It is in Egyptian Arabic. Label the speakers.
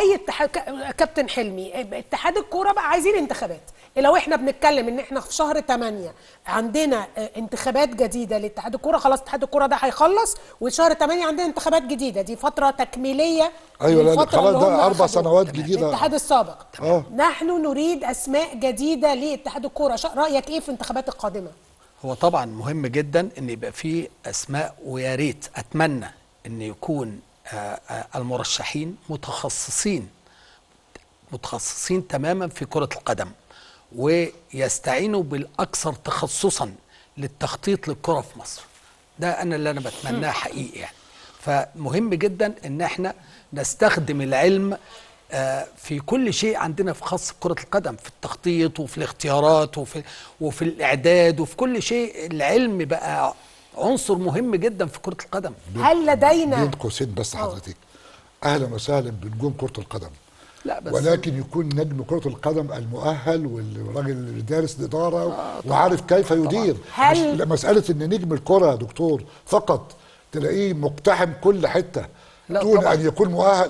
Speaker 1: اي اتحاد ك- كابتن حلمي اتحاد الكوره بقى عايزين انتخابات لو احنا بنتكلم ان احنا في شهر 8 عندنا آه، انتخابات جديده لاتحاد الكوره خلاص اتحاد الكوره ده هيخلص وشهر 8 عندنا انتخابات جديده دي فتره تكميليه
Speaker 2: أيوة، لا، لا،
Speaker 1: للفترة
Speaker 2: خلاص
Speaker 1: اللي
Speaker 2: ده
Speaker 1: هم
Speaker 2: أربع
Speaker 1: أخدوها.
Speaker 2: سنوات جديدة.
Speaker 1: الاتحاد السابق
Speaker 2: آه.
Speaker 1: نحن نريد اسماء جديده لاتحاد الكوره شا- رايك ايه في الانتخابات القادمه
Speaker 3: هو طبعا مهم جدا ان يبقى فيه اسماء ويا ريت اتمنى ان يكون آه، آه، المرشحين متخصصين متخصصين تماما في كرة القدم ويستعينوا بالاكثر تخصصا للتخطيط للكرة في مصر ده انا اللي انا بتمناه حقيقي يعني فمهم جدا ان احنا نستخدم العلم آه، في كل شيء عندنا في خاص بكرة القدم في التخطيط وفي الاختيارات وفي وفي الإعداد وفي كل شيء العلم بقى عنصر مهم جدا في كرة القدم
Speaker 1: هل لدينا
Speaker 2: بين قوسين بس حضرتك اهلا وسهلا بنجوم كره القدم
Speaker 3: لا بس
Speaker 2: ولكن يكون نجم كرة القدم المؤهل والراجل اللي دارس الإدارة وعارف كيف يدير
Speaker 1: هل-
Speaker 2: مش مسألة إن نجم الكرة يا دكتور فقط تلاقيه مقتحم كل حتة
Speaker 3: لا
Speaker 2: دون
Speaker 3: طبعاً.
Speaker 2: أن يكون مؤهل